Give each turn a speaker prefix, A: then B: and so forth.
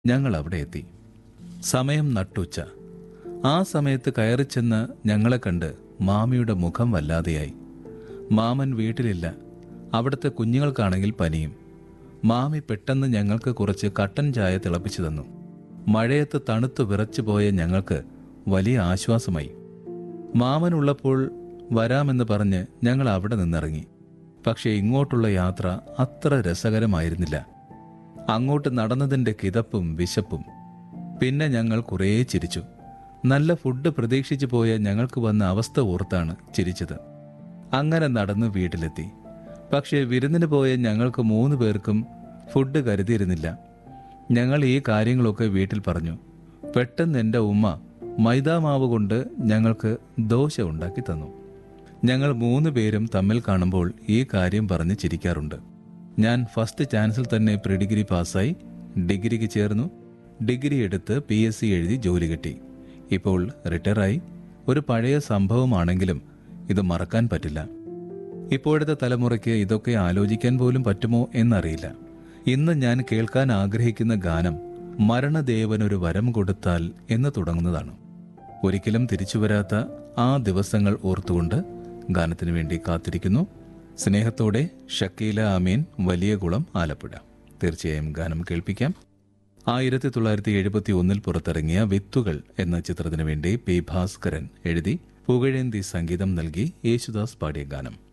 A: ഞങ്ങൾ അവിടെ എത്തി സമയം നട്ടുച്ച ആ സമയത്ത് കയറിച്ചെന്ന് ഞങ്ങളെ കണ്ട് മാമിയുടെ മുഖം വല്ലാതെയായി മാമൻ വീട്ടിലില്ല അവിടുത്തെ കുഞ്ഞുങ്ങൾക്കാണെങ്കിൽ പനിയും മാമി പെട്ടെന്ന് ഞങ്ങൾക്ക് കുറച്ച് കട്ടൻ ചായ തിളപ്പിച്ചു തന്നു മഴയത്ത് തണുത്തു വിറച്ചു പോയ ഞങ്ങൾക്ക് വലിയ ആശ്വാസമായി മാമനുള്ളപ്പോൾ വരാമെന്ന് പറഞ്ഞ് ഞങ്ങൾ അവിടെ നിന്നിറങ്ങി പക്ഷേ ഇങ്ങോട്ടുള്ള യാത്ര അത്ര രസകരമായിരുന്നില്ല അങ്ങോട്ട് നടന്നതിന്റെ കിതപ്പും വിശപ്പും പിന്നെ ഞങ്ങൾ കുറേ ചിരിച്ചു നല്ല ഫുഡ് പ്രതീക്ഷിച്ചു പോയ ഞങ്ങൾക്ക് വന്ന അവസ്ഥ ഓർത്താണ് ചിരിച്ചത് അങ്ങനെ നടന്ന് വീട്ടിലെത്തി പക്ഷേ വിരുന്നിന് പോയ ഞങ്ങൾക്ക് മൂന്ന് പേർക്കും ഫുഡ് കരുതിയിരുന്നില്ല ഞങ്ങൾ ഈ കാര്യങ്ങളൊക്കെ വീട്ടിൽ പറഞ്ഞു പെട്ടെന്ന് എൻ്റെ ഉമ്മ മൈദാമാവ് കൊണ്ട് ഞങ്ങൾക്ക് ദോശ ഉണ്ടാക്കി തന്നു ഞങ്ങൾ മൂന്ന് പേരും തമ്മിൽ കാണുമ്പോൾ ഈ കാര്യം പറഞ്ഞ് ചിരിക്കാറുണ്ട് ഞാൻ ഫസ്റ്റ് ചാൻസിൽ തന്നെ പ്രീ ഡിഗ്രി പാസ്സായി ഡിഗ്രിക്ക് ചേർന്നു ഡിഗ്രി എടുത്ത് പി എസ് സി എഴുതി ജോലി കിട്ടി ഇപ്പോൾ റിട്ടയറായി ഒരു പഴയ സംഭവമാണെങ്കിലും ഇത് മറക്കാൻ പറ്റില്ല ഇപ്പോഴത്തെ തലമുറയ്ക്ക് ഇതൊക്കെ ആലോചിക്കാൻ പോലും പറ്റുമോ എന്നറിയില്ല ഇന്ന് ഞാൻ കേൾക്കാൻ ആഗ്രഹിക്കുന്ന ഗാനം മരണദേവനൊരു വരം കൊടുത്താൽ എന്ന് തുടങ്ങുന്നതാണ് ഒരിക്കലും തിരിച്ചു വരാത്ത ആ ദിവസങ്ങൾ ഓർത്തുകൊണ്ട് ഗാനത്തിനു വേണ്ടി കാത്തിരിക്കുന്നു സ്നേഹത്തോടെ ഷക്കീല അമീൻ വലിയ കുളം ആലപ്പുഴ തീർച്ചയായും ഗാനം കേൾപ്പിക്കാം ആയിരത്തി തൊള്ളായിരത്തി എഴുപത്തി ഒന്നിൽ പുറത്തിറങ്ങിയ വിത്തുകൾ എന്ന ചിത്രത്തിനു വേണ്ടി പി ഭാസ്കരൻ എഴുതി പുകഴേന്തി സംഗീതം നൽകി യേശുദാസ് പാടിയ ഗാനം